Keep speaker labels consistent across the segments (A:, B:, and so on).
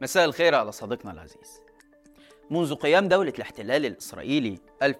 A: مساء الخير على صديقنا العزيز منذ قيام دولة الاحتلال الإسرائيلي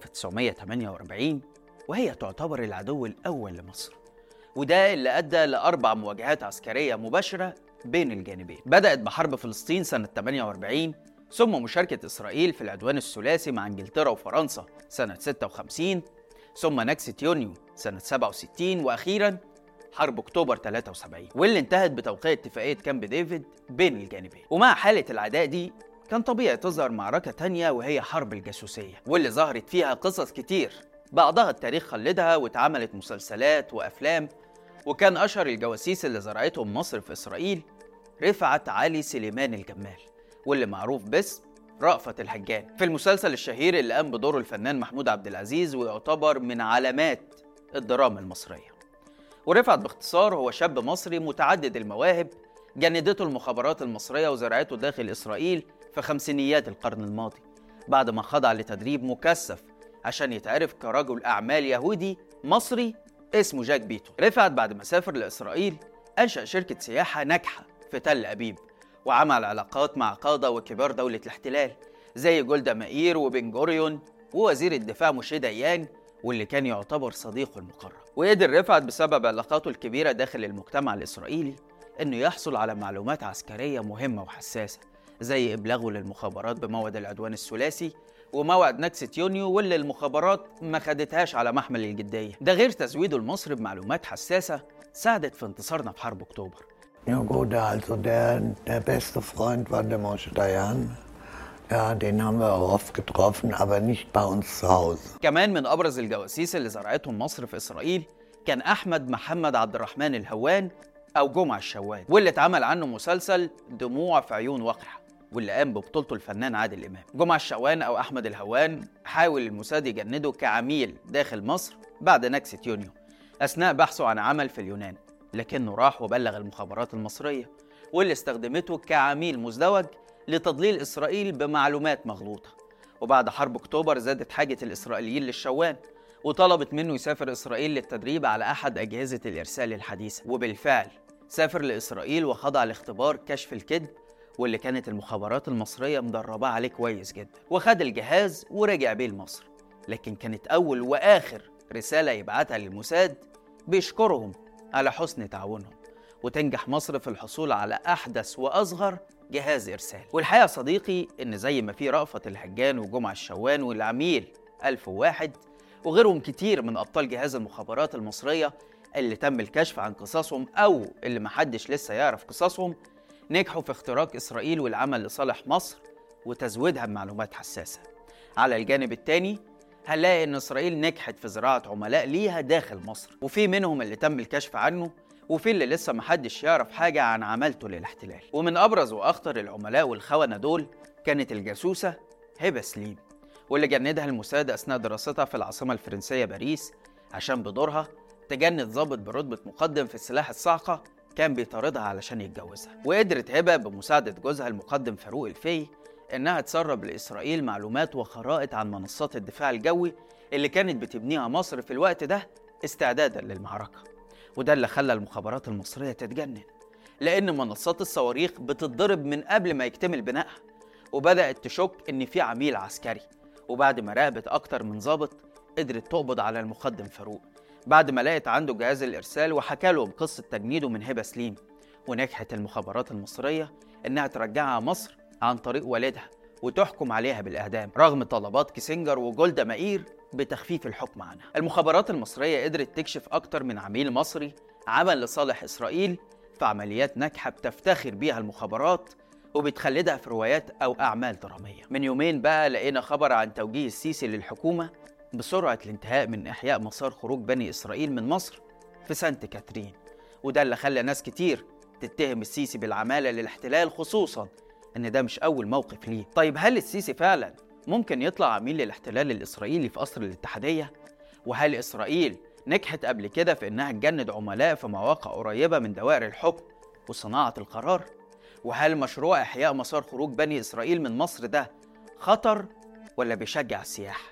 A: 1948 وهي تعتبر العدو الأول لمصر وده اللي أدى لأربع مواجهات عسكرية مباشرة بين الجانبين بدأت بحرب فلسطين سنة 48 ثم مشاركة إسرائيل في العدوان الثلاثي مع إنجلترا وفرنسا سنة 56 ثم نكسة يونيو سنة 67 وأخيرا حرب أكتوبر 73 واللي انتهت بتوقيع اتفاقية كامب ديفيد بين الجانبين ومع حالة العداء دي كان طبيعي تظهر معركة تانية وهي حرب الجاسوسية واللي ظهرت فيها قصص كتير بعضها التاريخ خلدها واتعملت مسلسلات وأفلام وكان أشهر الجواسيس اللي زرعتهم مصر في إسرائيل رفعت علي سليمان الجمال واللي معروف باسم رأفت الهجان في المسلسل الشهير اللي قام بدوره الفنان محمود عبد العزيز ويعتبر من علامات الدراما المصرية ورفعت باختصار هو شاب مصري متعدد المواهب جندته المخابرات المصرية وزرعته داخل إسرائيل في خمسينيات القرن الماضي بعد ما خضع لتدريب مكثف عشان يتعرف كرجل أعمال يهودي مصري اسمه جاك بيتو رفعت بعد ما سافر لإسرائيل أنشأ شركة سياحة ناجحة في تل أبيب وعمل علاقات مع قادة وكبار دولة الاحتلال زي جولدا مائير وبن جوريون ووزير الدفاع موشي ديان واللي كان يعتبر صديقه المقرب وقدر رفعت بسبب علاقاته الكبيرة داخل المجتمع الإسرائيلي إنه يحصل على معلومات عسكرية مهمة وحساسة زي إبلاغه للمخابرات بموعد العدوان الثلاثي وموعد نكسة يونيو واللي المخابرات ما خدتهاش على محمل الجدية ده غير تزويده لمصر بمعلومات حساسة ساعدت في انتصارنا في حرب أكتوبر
B: Ja gut, also der, der beste Freund war der Moshe Dayan. Ja, den haben wir auch oft getroffen, aber nicht bei uns zu Hause.
A: كمان من أبرز الجواسيس اللي زرعتهم مصر في إسرائيل كان أحمد محمد عبد الرحمن الهوان أو جمعة الشوال واللي اتعمل عنه مسلسل دموع في عيون وقح واللي قام ببطولته الفنان عادل إمام جمعة الشوان أو أحمد الهوان حاول الموساد يجنده كعميل داخل مصر بعد نكسة يونيو أثناء بحثه عن عمل في اليونان لكنه راح وبلغ المخابرات المصرية واللي استخدمته كعميل مزدوج لتضليل إسرائيل بمعلومات مغلوطة وبعد حرب أكتوبر زادت حاجة الإسرائيليين للشوان وطلبت منه يسافر إسرائيل للتدريب على أحد أجهزة الإرسال الحديثة وبالفعل سافر لإسرائيل وخضع لاختبار كشف الكذب واللي كانت المخابرات المصرية مدرباه عليه كويس جدا وخد الجهاز ورجع بيه لمصر لكن كانت أول وآخر رسالة يبعتها للموساد بيشكرهم على حسن تعاونهم وتنجح مصر في الحصول على أحدث وأصغر جهاز إرسال والحقيقة يا صديقي إن زي ما في رأفت الهجان وجمعة الشوان والعميل 1001 وغيرهم كتير من أبطال جهاز المخابرات المصرية اللي تم الكشف عن قصصهم أو اللي محدش لسه يعرف قصصهم نجحوا في اختراق إسرائيل والعمل لصالح مصر وتزويدها بمعلومات حساسة على الجانب التاني هنلاقي إن إسرائيل نجحت في زراعة عملاء ليها داخل مصر وفي منهم اللي تم الكشف عنه وفي اللي لسه محدش يعرف حاجة عن عملته للاحتلال ومن أبرز وأخطر العملاء والخونة دول كانت الجاسوسة هبة سليم واللي جندها الموساد أثناء دراستها في العاصمة الفرنسية باريس عشان بدورها تجند ضابط برتبة مقدم في السلاح الصاعقة كان بيطاردها علشان يتجوزها وقدرت هبة بمساعدة جوزها المقدم فاروق الفي إنها تسرب لإسرائيل معلومات وخرائط عن منصات الدفاع الجوي اللي كانت بتبنيها مصر في الوقت ده استعدادا للمعركة وده اللي خلى المخابرات المصرية تتجنن لأن منصات الصواريخ بتتضرب من قبل ما يكتمل بنائها وبدأت تشك إن في عميل عسكري وبعد ما راقبت أكتر من ضابط قدرت تقبض على المقدم فاروق بعد ما لقت عنده جهاز الإرسال وحكى لهم قصة تجنيده من هبة سليم ونجحت المخابرات المصرية إنها ترجعها مصر عن طريق والدها وتحكم عليها بالإعدام رغم طلبات كيسنجر وجولدا مائير بتخفيف الحكم عنها المخابرات المصرية قدرت تكشف أكتر من عميل مصري عمل لصالح إسرائيل في عمليات ناجحة بتفتخر بيها المخابرات وبتخلدها في روايات أو أعمال درامية من يومين بقى لقينا خبر عن توجيه السيسي للحكومة بسرعة الانتهاء من إحياء مسار خروج بني إسرائيل من مصر في سانت كاترين وده اللي خلى ناس كتير تتهم السيسي بالعمالة للاحتلال خصوصا إن ده مش أول موقف ليه طيب هل السيسي فعلا ممكن يطلع عميل للاحتلال الإسرائيلي في قصر الاتحادية؟ وهل إسرائيل نجحت قبل كده في إنها تجند عملاء في مواقع قريبة من دوائر الحكم وصناعة القرار؟ وهل مشروع إحياء مسار خروج بني إسرائيل من مصر ده خطر ولا بيشجع السياحة؟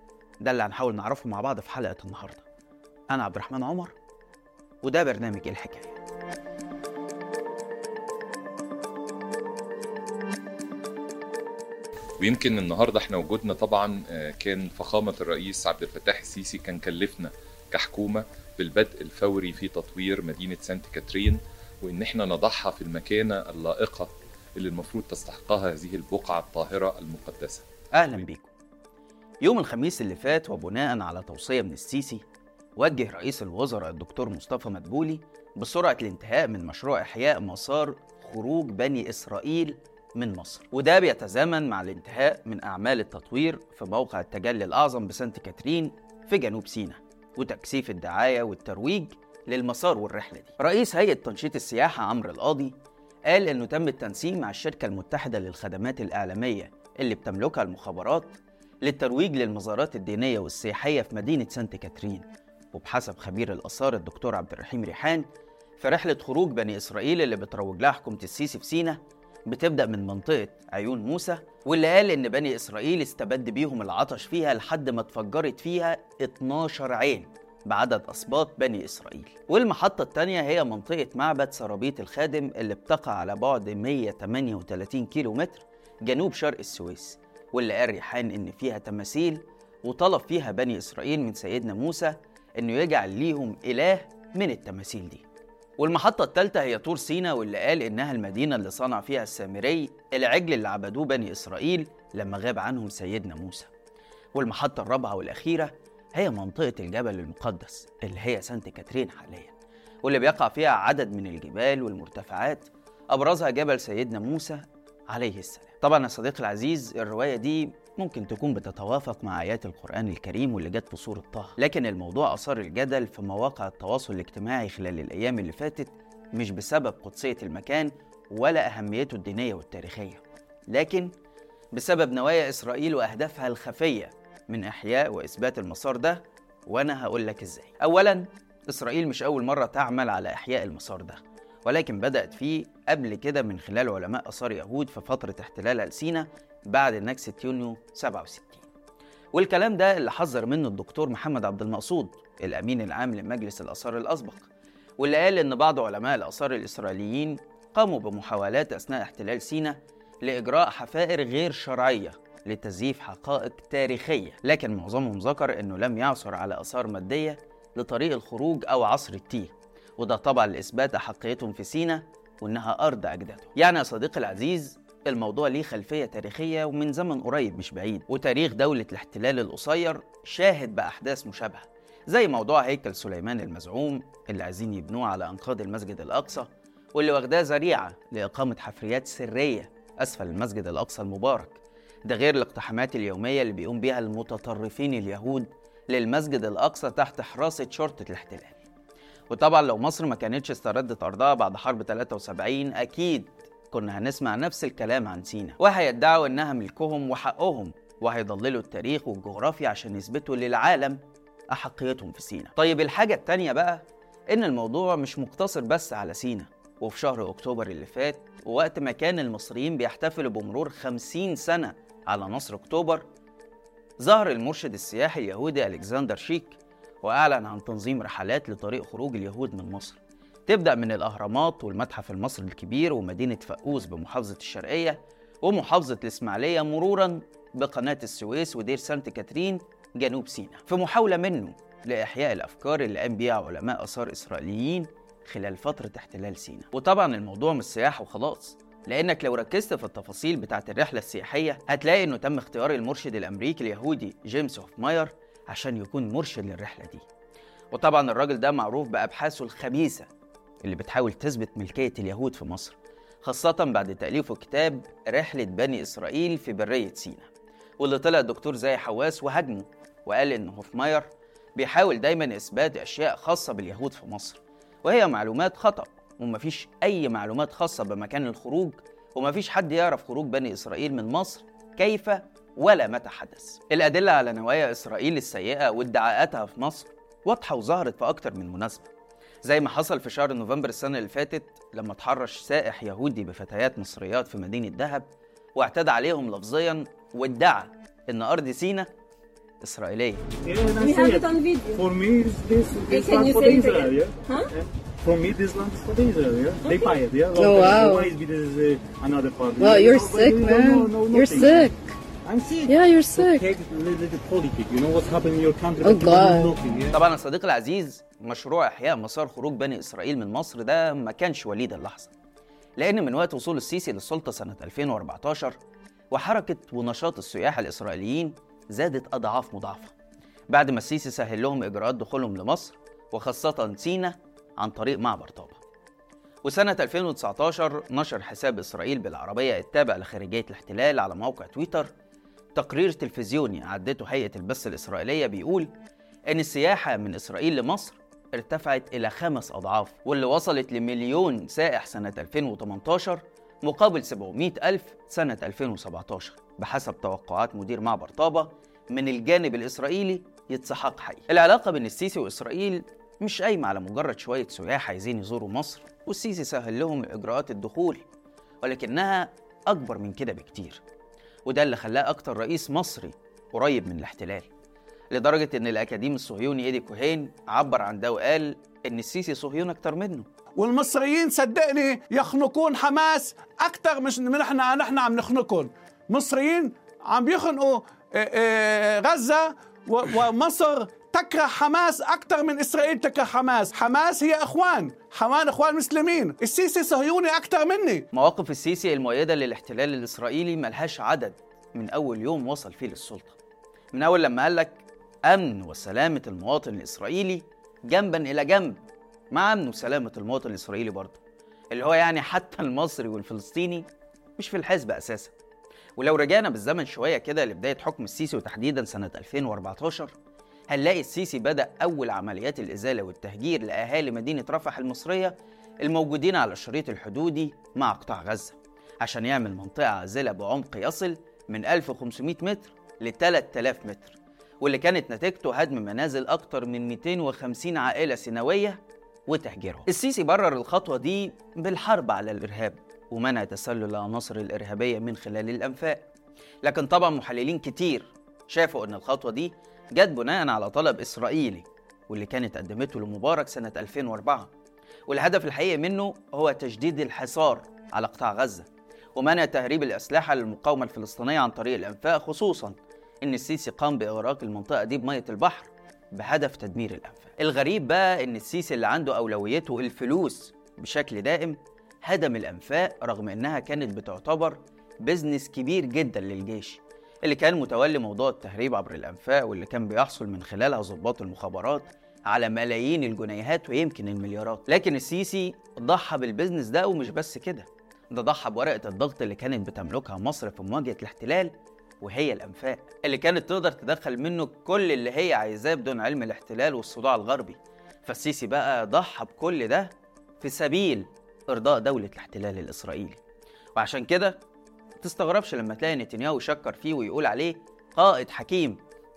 A: ده اللي هنحاول نعرفه مع بعض في حلقة النهاردة أنا عبد الرحمن عمر وده برنامج الحكاية
C: ويمكن النهارده احنا وجودنا طبعا آه، كان فخامه الرئيس عبد الفتاح السيسي كان كلفنا كحكومه بالبدء الفوري في تطوير مدينه سانت كاترين وان احنا نضعها في المكانه اللائقه اللي المفروض تستحقها هذه البقعه الطاهره المقدسه.
A: أهلا بيكم يوم الخميس اللي فات وبناء على توصية من السيسي وجه رئيس الوزراء الدكتور مصطفى مدبولي بسرعة الانتهاء من مشروع إحياء مسار خروج بني إسرائيل من مصر وده بيتزامن مع الانتهاء من أعمال التطوير في موقع التجلي الأعظم بسانت كاترين في جنوب سيناء وتكثيف الدعاية والترويج للمسار والرحلة دي رئيس هيئة تنشيط السياحة عمرو القاضي قال إنه تم التنسيق مع الشركة المتحدة للخدمات الإعلامية اللي بتملكها المخابرات للترويج للمزارات الدينية والسياحية في مدينة سانت كاترين وبحسب خبير الآثار الدكتور عبد الرحيم ريحان في رحلة خروج بني إسرائيل اللي بتروج لها حكومة السيسي في سينا بتبدأ من منطقة عيون موسى واللي قال إن بني إسرائيل استبد بيهم العطش فيها لحد ما اتفجرت فيها 12 عين بعدد أسباط بني إسرائيل والمحطة التانية هي منطقة معبد سرابيط الخادم اللي بتقع على بعد 138 كيلو متر جنوب شرق السويس واللي قال ريحان إن فيها تماثيل وطلب فيها بني إسرائيل من سيدنا موسى إنه يجعل ليهم إله من التماثيل دي والمحطة الثالثة هي طور سينا واللي قال إنها المدينة اللي صنع فيها السامري العجل اللي عبدوه بني إسرائيل لما غاب عنهم سيدنا موسى والمحطة الرابعة والأخيرة هي منطقة الجبل المقدس اللي هي سانت كاترين حاليا واللي بيقع فيها عدد من الجبال والمرتفعات أبرزها جبل سيدنا موسى عليه السلام طبعا يا صديقي العزيز الرواية دي ممكن تكون بتتوافق مع آيات القرآن الكريم واللي جت في سورة طه لكن الموضوع أثار الجدل في مواقع التواصل الاجتماعي خلال الأيام اللي فاتت مش بسبب قدسية المكان ولا أهميته الدينية والتاريخية لكن بسبب نوايا إسرائيل وأهدافها الخفية من إحياء وإثبات المسار ده وأنا هقول لك إزاي أولا إسرائيل مش أول مرة تعمل على إحياء المسار ده ولكن بدأت فيه قبل كده من خلال علماء آثار يهود في فترة احتلال ألسينا بعد نكسة يونيو 67 والكلام ده اللي حذر منه الدكتور محمد عبد المقصود الأمين العام لمجلس الآثار الأسبق واللي قال إن بعض علماء الآثار الإسرائيليين قاموا بمحاولات أثناء احتلال سينا لإجراء حفائر غير شرعية لتزييف حقائق تاريخية لكن معظمهم ذكر إنه لم يعثر على آثار مادية لطريق الخروج أو عصر التيه وده طبعا لإثبات أحقيتهم في سينا وإنها أرض أجدادهم يعني يا صديقي العزيز الموضوع ليه خلفية تاريخية ومن زمن قريب مش بعيد وتاريخ دولة الاحتلال القصير شاهد بأحداث مشابهة زي موضوع هيكل سليمان المزعوم اللي عايزين يبنوه على أنقاض المسجد الأقصى واللي واخداه ذريعة لإقامة حفريات سرية أسفل المسجد الأقصى المبارك ده غير الاقتحامات اليومية اللي بيقوم بيها المتطرفين اليهود للمسجد الأقصى تحت حراسة شرطة الاحتلال وطبعا لو مصر ما كانتش استردت أرضها بعد حرب 73 أكيد كنا هنسمع نفس الكلام عن سينا وهيدعوا إنها ملكهم وحقهم وهيضللوا التاريخ والجغرافيا عشان يثبتوا للعالم أحقيتهم في سينا طيب الحاجة التانية بقى إن الموضوع مش مقتصر بس على سينا وفي شهر أكتوبر اللي فات ووقت ما كان المصريين بيحتفلوا بمرور 50 سنة على نصر أكتوبر ظهر المرشد السياحي اليهودي ألكسندر شيك وأعلن عن تنظيم رحلات لطريق خروج اليهود من مصر تبدأ من الأهرامات والمتحف المصري الكبير ومدينة فقوس بمحافظة الشرقية ومحافظة الإسماعيلية مرورا بقناة السويس ودير سانت كاترين جنوب سيناء في محاولة منه لإحياء الأفكار اللي قام بيها علماء آثار إسرائيليين خلال فترة احتلال سيناء وطبعا الموضوع مش سياحة وخلاص لأنك لو ركزت في التفاصيل بتاعة الرحلة السياحية هتلاقي إنه تم اختيار المرشد الأمريكي اليهودي جيمس هوفماير عشان يكون مرشد للرحلة دي وطبعا الراجل ده معروف بأبحاثه الخبيثة اللي بتحاول تثبت ملكية اليهود في مصر خاصة بعد تأليفه كتاب رحلة بني إسرائيل في برية سيناء واللي طلع الدكتور زي حواس وهاجمه وقال إن هوفماير بيحاول دايما إثبات أشياء خاصة باليهود في مصر وهي معلومات خطأ ومفيش أي معلومات خاصة بمكان الخروج ومفيش حد يعرف خروج بني إسرائيل من مصر كيف ولا متى حدث الأدلة على نوايا إسرائيل السيئة وادعاءاتها في مصر واضحة وظهرت في أكتر من مناسبة زي ما حصل في شهر نوفمبر السنة اللي فاتت لما تحرش سائح يهودي بفتيات مصريات في مدينة دهب واعتدى عليهم لفظيا وادعى إن أرض سينا إسرائيلية
D: Yeah, and I
E: We
D: say
E: have
D: it.
E: it on video.
D: For me, is this this
E: can
D: land
E: you
D: for
E: say it
D: Israel,
E: again?
D: yeah?
E: Huh?
D: Yeah. For me, this land is for Israel, yeah? They
E: Okay.
D: buy it, yeah?
F: Oh, wow.
D: Why is it is uh, another part?
F: Well,
D: Yeah,
F: you're
D: no, but
F: sick,
D: we don't
F: man.
D: know- know
F: you're
D: nothing.
F: sick.
D: I'm sick.
E: Yeah, you're sick.
D: Take a little bit of politics. You know what's happening in your country.
E: Oh,
D: but people don't
E: God.
D: looking, yeah?
A: طبعا يا صديقي العزيز مشروع احياء مسار خروج بني اسرائيل من مصر ده ما كانش وليد اللحظه لان من وقت وصول السيسي للسلطه سنه 2014 وحركه ونشاط السياح الاسرائيليين زادت اضعاف مضاعفه بعد ما السيسي سهل لهم اجراءات دخولهم لمصر وخاصه سينا عن طريق معبر طابا وسنة 2019 نشر حساب إسرائيل بالعربية التابع لخارجية الاحتلال على موقع تويتر تقرير تلفزيوني عدته هيئة البث الإسرائيلية بيقول إن السياحة من إسرائيل لمصر ارتفعت إلى خمس أضعاف واللي وصلت لمليون سائح سنة 2018 مقابل 700 ألف سنة 2017 بحسب توقعات مدير معبر طابة من الجانب الإسرائيلي يتسحق حي العلاقة بين السيسي وإسرائيل مش قايمة على مجرد شوية سياح عايزين يزوروا مصر والسيسي سهل لهم إجراءات الدخول ولكنها أكبر من كده بكتير وده اللي خلاه أكتر رئيس مصري قريب من الاحتلال لدرجة إن الأكاديمي الصهيوني إيدي كوهين عبر عن ده وقال إن السيسي صهيون أكتر منه
F: والمصريين صدقني يخنقون حماس اكثر مش من احنا نحن عم نخنقهم مصريين عم بيخنقوا آه، آه، غزه و- ومصر تكره حماس اكثر من اسرائيل تكره حماس حماس هي اخوان حمان اخوان مسلمين السيسي صهيوني اكثر مني
A: مواقف السيسي المؤيدة للاحتلال الإسرائيلي ملهاش عدد من أول يوم وصل فيه للسلطة من أول لما قال لك أمن وسلامة المواطن الإسرائيلي جنبا إلى جنب مع أمن وسلامة المواطن الإسرائيلي برضه اللي هو يعني حتى المصري والفلسطيني مش في الحزب أساسا ولو رجعنا بالزمن شوية كده لبداية حكم السيسي وتحديدا سنة 2014 هنلاقي السيسي بدأ أول عمليات الإزالة والتهجير لأهالي مدينة رفح المصرية الموجودين على الشريط الحدودي مع قطاع غزة عشان يعمل منطقة عازلة بعمق يصل من 1500 متر ل 3000 متر واللي كانت نتيجته هدم منازل أكتر من 250 عائلة سنوية وتهجيرهم السيسي برر الخطوة دي بالحرب على الإرهاب ومنع تسلل العناصر الإرهابية من خلال الأنفاق لكن طبعا محللين كتير شافوا ان الخطوه دي جت بناء على طلب اسرائيلي واللي كانت قدمته لمبارك سنه 2004 والهدف الحقيقي منه هو تجديد الحصار على قطاع غزه ومنع تهريب الاسلحه للمقاومه الفلسطينيه عن طريق الانفاق خصوصا ان السيسي قام باغراق المنطقه دي بميه البحر بهدف تدمير الانفاق الغريب بقى ان السيسي اللي عنده اولويته الفلوس بشكل دائم هدم الانفاق رغم انها كانت بتعتبر بزنس كبير جدا للجيش اللي كان متولي موضوع التهريب عبر الانفاق واللي كان بيحصل من خلالها ضباط المخابرات على ملايين الجنيهات ويمكن المليارات لكن السيسي ضحى بالبزنس ده ومش بس كده ده ضحى بورقة الضغط اللي كانت بتملكها مصر في مواجهة الاحتلال وهي الأنفاق اللي كانت تقدر تدخل منه كل اللي هي عايزاه بدون علم الاحتلال والصداع الغربي فالسيسي بقى ضحى بكل ده في سبيل إرضاء دولة الاحتلال الإسرائيلي وعشان كده تستغربش لما تلاقي نتنياهو يشكر فيه ويقول عليه قائد حكيم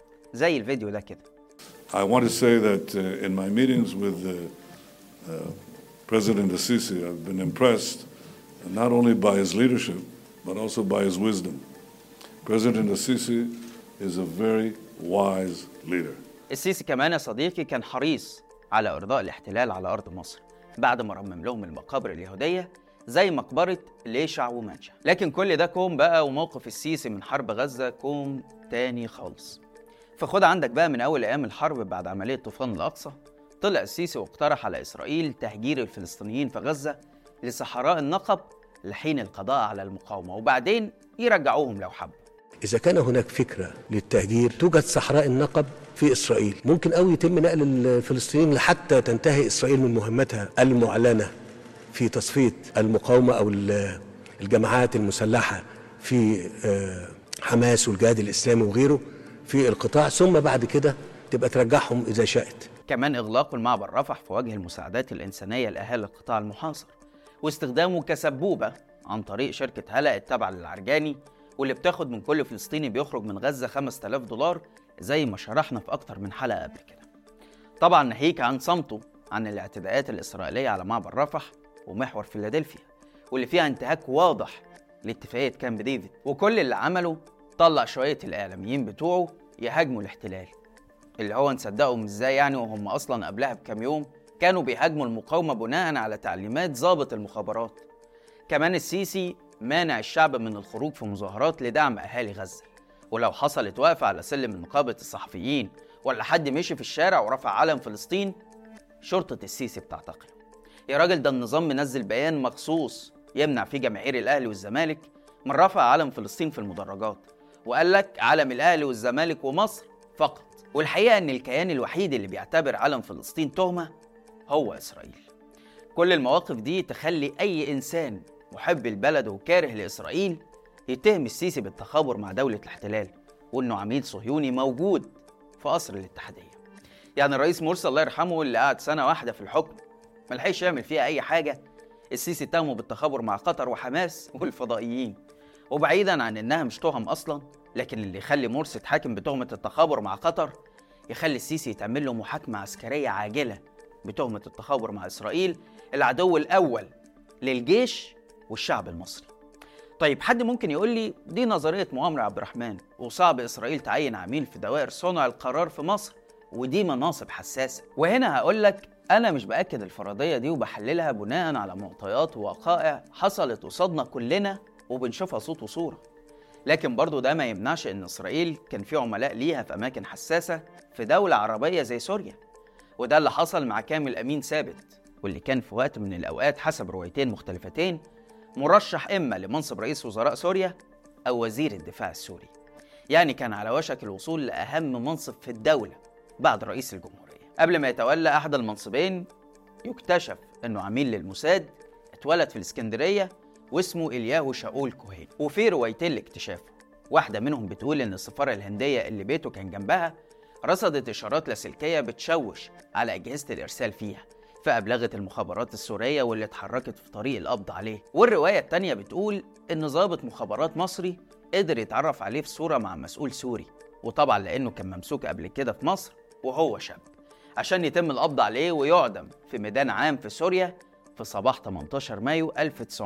A: زي الفيديو ده كده
G: I want to say that uh, in my meetings with uh, uh, President Assisi, I've been impressed not only by his leadership, but also by his wisdom. President Assisi is a very wise leader.
A: السيسي كمان يا صديقي كان حريص على إرضاء الاحتلال على أرض مصر بعد ما رمم لهم المقابر اليهودية زي مقبرة ليشع ومنشا لكن كل ده كوم بقى وموقف السيسي من حرب غزة كوم تاني خالص فخد عندك بقى من أول أيام الحرب بعد عملية طوفان الأقصى طلع السيسي واقترح على إسرائيل تهجير الفلسطينيين في غزة لصحراء النقب لحين القضاء على المقاومة وبعدين يرجعوهم لو حبوا
H: إذا كان هناك فكرة للتهجير توجد صحراء النقب في إسرائيل ممكن أوي يتم نقل الفلسطينيين حتى تنتهي إسرائيل من مهمتها المعلنة في تصفية المقاومة أو ال- الجماعات المسلحة في آه، حماس والجهاد الإسلامي وغيره في القطاع ثم بعد كده تبقى ترجعهم إذا شاءت
A: كمان إغلاق المعبر رفح في وجه المساعدات الإنسانية لأهالي القطاع المحاصر واستخدامه كسبوبة عن طريق شركة هلأ التابعة للعرجاني واللي بتاخد من كل فلسطيني بيخرج من غزة 5000 دولار زي ما شرحنا في أكتر من حلقة قبل كده طبعا ناهيك عن صمته عن الاعتداءات الإسرائيلية على معبر رفح ومحور فيلادلفيا واللي فيها انتهاك واضح لاتفاقية كامب ديفيد وكل اللي عمله طلع شوية الإعلاميين بتوعه يهاجموا الاحتلال اللي هو نصدقهم ازاي يعني وهم اصلا قبلها بكام يوم كانوا بيهاجموا المقاومه بناء على تعليمات ضابط المخابرات كمان السيسي مانع الشعب من الخروج في مظاهرات لدعم اهالي غزه ولو حصلت وقفة على سلم نقابة الصحفيين ولا حد مشي في الشارع ورفع علم فلسطين شرطة السيسي بتعتقله يا راجل ده النظام منزل بيان مخصوص يمنع فيه جماهير الأهلي والزمالك من رفع علم فلسطين في المدرجات وقال لك علم الأهلي والزمالك ومصر فقط والحقيقة إن الكيان الوحيد اللي بيعتبر علم فلسطين تهمة هو إسرائيل كل المواقف دي تخلي أي إنسان محب البلد وكاره لإسرائيل يتهم السيسي بالتخابر مع دولة الاحتلال وإنه عميل صهيوني موجود في قصر الاتحادية يعني الرئيس مرسي الله يرحمه اللي قعد سنة واحدة في الحكم ملحقش يعمل فيها أي حاجة السيسي اتهمه بالتخابر مع قطر وحماس والفضائيين وبعيدا عن إنها مش تهم أصلا لكن اللي يخلي مرسي يتحاكم بتهمة التخابر مع قطر يخلي السيسي يتعمل له محاكمة عسكرية عاجلة بتهمة التخابر مع إسرائيل العدو الأول للجيش والشعب المصري طيب حد ممكن يقول لي دي نظرية مؤامرة عبد الرحمن وصعب إسرائيل تعين عميل في دوائر صنع القرار في مصر ودي مناصب حساسة وهنا هقول لك أنا مش بأكد الفرضية دي وبحللها بناء على معطيات ووقائع حصلت قصادنا كلنا وبنشوفها صوت وصورة لكن برضو ده ما يمنعش إن إسرائيل كان في عملاء ليها في أماكن حساسة في دولة عربية زي سوريا وده اللي حصل مع كامل أمين ثابت واللي كان في وقت من الأوقات حسب روايتين مختلفتين مرشح إما لمنصب رئيس وزراء سوريا أو وزير الدفاع السوري يعني كان على وشك الوصول لأهم منصب في الدولة بعد رئيس الجمهورية قبل ما يتولى أحد المنصبين يكتشف أنه عميل للموساد اتولد في الإسكندرية واسمه إلياهو شاول كوهين وفي روايتين لاكتشافه واحدة منهم بتقول إن السفارة الهندية اللي بيته كان جنبها رصدت إشارات لاسلكية بتشوش على أجهزة الإرسال فيها فأبلغت المخابرات السورية واللي اتحركت في طريق القبض عليه والرواية التانية بتقول إن ضابط مخابرات مصري قدر يتعرف عليه في صورة مع مسؤول سوري وطبعا لأنه كان ممسوك قبل كده في مصر وهو شاب عشان يتم القبض عليه ويعدم في ميدان عام في سوريا في صباح 18 مايو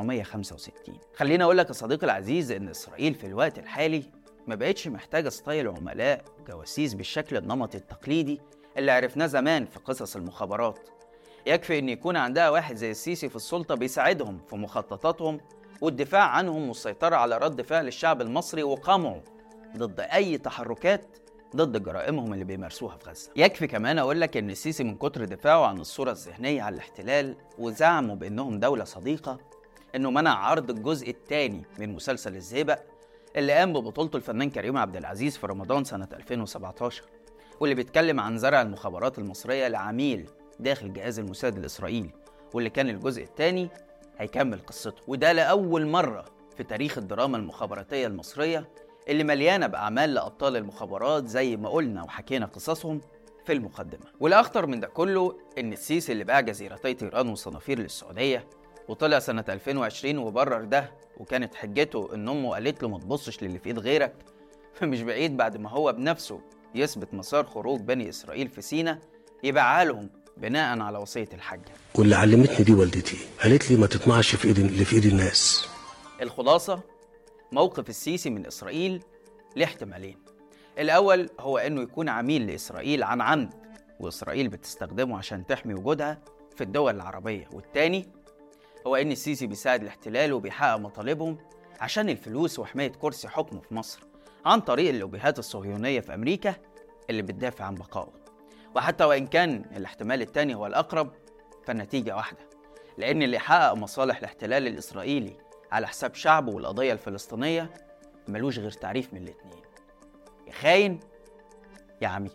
A: 1965 خليني أقول لك يا صديقي العزيز إن إسرائيل في الوقت الحالي ما بقتش محتاجة ستايل عملاء وجواسيس بالشكل النمطي التقليدي اللي عرفناه زمان في قصص المخابرات يكفي ان يكون عندها واحد زي السيسي في السلطه بيساعدهم في مخططاتهم والدفاع عنهم والسيطره على رد فعل الشعب المصري وقمعه ضد اي تحركات ضد جرائمهم اللي بيمارسوها في غزه. يكفي كمان اقول لك ان السيسي من كتر دفاعه عن الصوره الذهنيه على الاحتلال وزعمه بانهم دوله صديقه انه منع عرض الجزء الثاني من مسلسل الزيبق اللي قام ببطولته الفنان كريم عبد العزيز في رمضان سنه 2017 واللي بيتكلم عن زرع المخابرات المصريه لعميل داخل جهاز الموساد الإسرائيلي واللي كان الجزء الثاني هيكمل قصته وده لأول مرة في تاريخ الدراما المخابراتية المصرية اللي مليانة بأعمال لأبطال المخابرات زي ما قلنا وحكينا قصصهم في المقدمة والأخطر من ده كله إن السيسي اللي باع جزيرتي طيران وصنافير للسعودية وطلع سنة 2020 وبرر ده وكانت حجته إن أمه قالت له ما تبصش للي في إيد غيرك فمش بعيد بعد ما هو بنفسه يثبت مسار خروج بني إسرائيل في سينا يبيعها لهم بناء على وصية الحاجة
H: واللي علمتني دي والدتي قالت لي ما تطمعش في ايد اللي في ايد الناس
A: الخلاصة موقف السيسي من إسرائيل له احتمالين الأول هو إنه يكون عميل لإسرائيل عن عمد وإسرائيل بتستخدمه عشان تحمي وجودها في الدول العربية والتاني هو إن السيسي بيساعد الاحتلال وبيحقق مطالبهم عشان الفلوس وحماية كرسي حكمه في مصر عن طريق اللوبيهات الصهيونية في أمريكا اللي بتدافع عن بقائه وحتى وإن كان الاحتمال الثاني هو الأقرب فالنتيجة واحدة لأن اللي حقق مصالح الاحتلال الإسرائيلي على حساب شعبه والقضية الفلسطينية ملوش غير تعريف من الاتنين يا خاين يا عميل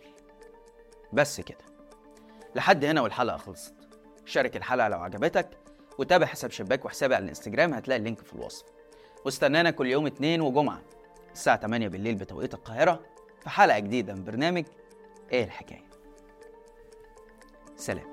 A: بس كده لحد هنا والحلقة خلصت شارك الحلقة لو عجبتك وتابع حساب شباك وحسابي على الانستجرام هتلاقي اللينك في الوصف واستنانا كل يوم اتنين وجمعة الساعة 8 بالليل بتوقيت القاهرة في حلقة جديدة من برنامج ايه الحكاية سلام